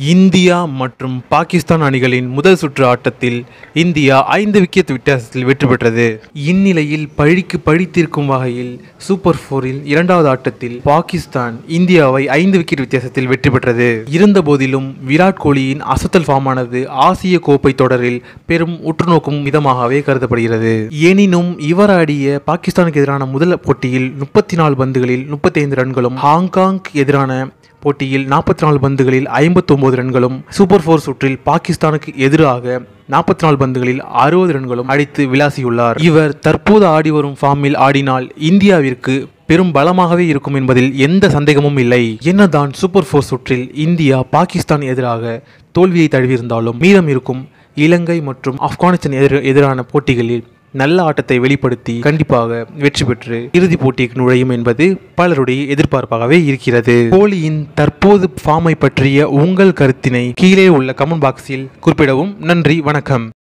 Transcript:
India மற்றும் பாகிஸ்தான் அணிகளின் முதல் சுற்று ஆட்டத்தில் இந்தியா ஐந்து விக்கெட் வித்தியாசத்தில் வெற்றி பெற்றது இந்நிலையில் பழிக்கு பழி தீர்க்கும் வகையில் சூப்பர் போரில் இரண்டாவது ஆட்டத்தில் பாகிஸ்தான் இந்தியாவை ஐந்து விக்கெட் வித்தியாசத்தில் வெற்றி பெற்றது இருந்தபோதிலும் விராட் கோலியின் அசத்தல் ஃபார்மானது ஆசிய கோப்பை தொடரில் பெரும் உற்றுநோக்கும் விதமாகவே கருதப்படுகிறது எனினும் இவர் ஆடிய பாகிஸ்தானுக்கு எதிரான முதல் போட்டியில் முப்பத்தி நாலு பந்துகளில் முப்பத்தைந்து ரன்களும் ஹாங்காங் எதிரான போட்டியில் நாற்பத்தி நாலு பந்துகளில் ஐம்பத்தொன்பது ரன்களும் சூப்பர் ஃபோர் சுற்றில் பாகிஸ்தானுக்கு எதிராக நாற்பத்தி நாலு பந்துகளில் அறுபது ரன்களும் அடித்து விளாசியுள்ளார் இவர் தற்போது ஆடி வரும் ஃபார்மில் ஆடினால் இந்தியாவிற்கு பெரும் பலமாகவே இருக்கும் என்பதில் எந்த சந்தேகமும் இல்லை என்னதான் சூப்பர் ஃபோர் சுற்றில் இந்தியா பாகிஸ்தான் எதிராக தோல்வியை தழுவியிருந்தாலும் மீதம் இருக்கும் இலங்கை மற்றும் ஆப்கானிஸ்தான் எதிர எதிரான போட்டிகளில் நல்ல ஆட்டத்தை வெளிப்படுத்தி கண்டிப்பாக வெற்றி பெற்று இறுதிப் போட்டிக்கு நுழையும் என்பது பலருடைய எதிர்பார்ப்பாகவே இருக்கிறது கோலியின் தற்போது ஃபார்மை பற்றிய உங்கள் கருத்தினை கீழே உள்ள கமெண்ட் பாக்ஸில் குறிப்பிடவும் நன்றி வணக்கம்